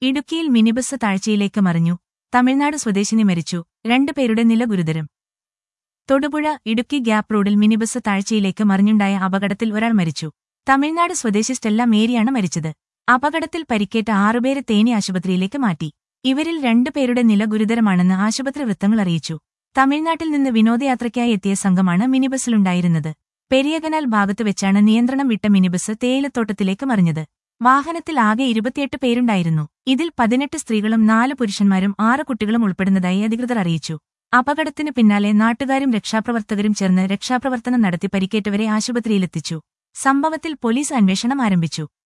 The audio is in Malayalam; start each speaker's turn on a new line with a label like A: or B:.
A: ഇടുക്കിയിൽ മിനിബസ് താഴ്ചയിലേക്ക് മറിഞ്ഞു തമിഴ്നാട് സ്വദേശിനി മരിച്ചു രണ്ടുപേരുടെ നില ഗുരുതരം തൊടുപുഴ ഇടുക്കി ഗ്യാപ് റോഡിൽ മിനിബസ് താഴ്ചയിലേക്ക് മറിഞ്ഞുണ്ടായ അപകടത്തിൽ ഒരാൾ മരിച്ചു തമിഴ്നാട് സ്വദേശി സ്റ്റെല്ല മേരിയാണ് മരിച്ചത് അപകടത്തിൽ പരിക്കേറ്റ ആറുപേരെ തേനി ആശുപത്രിയിലേക്ക് മാറ്റി ഇവരിൽ രണ്ടുപേരുടെ നില ഗുരുതരമാണെന്ന് ആശുപത്രി വൃത്തങ്ങൾ അറിയിച്ചു തമിഴ്നാട്ടിൽ നിന്ന് വിനോദയാത്രയ്ക്കായി എത്തിയ സംഘമാണ് മിനിബസിലുണ്ടായിരുന്നത് പെരിയകനാൽ ഭാഗത്ത് വെച്ചാണ് നിയന്ത്രണം വിട്ട മിനിബസ് തേയിലത്തോട്ടത്തിലേക്ക് മറിഞ്ഞത് വാഹനത്തിൽ ആകെ ഇരുപത്തിയെട്ട് പേരുണ്ടായിരുന്നു ഇതിൽ പതിനെട്ട് സ്ത്രീകളും നാല് പുരുഷന്മാരും ആറ് കുട്ടികളും ഉൾപ്പെടുന്നതായി അധികൃതർ അറിയിച്ചു അപകടത്തിനു പിന്നാലെ നാട്ടുകാരും രക്ഷാപ്രവർത്തകരും ചേർന്ന് രക്ഷാപ്രവർത്തനം നടത്തി പരിക്കേറ്റവരെ ആശുപത്രിയിലെത്തിച്ചു സംഭവത്തിൽ പോലീസ് അന്വേഷണം ആരംഭിച്ചു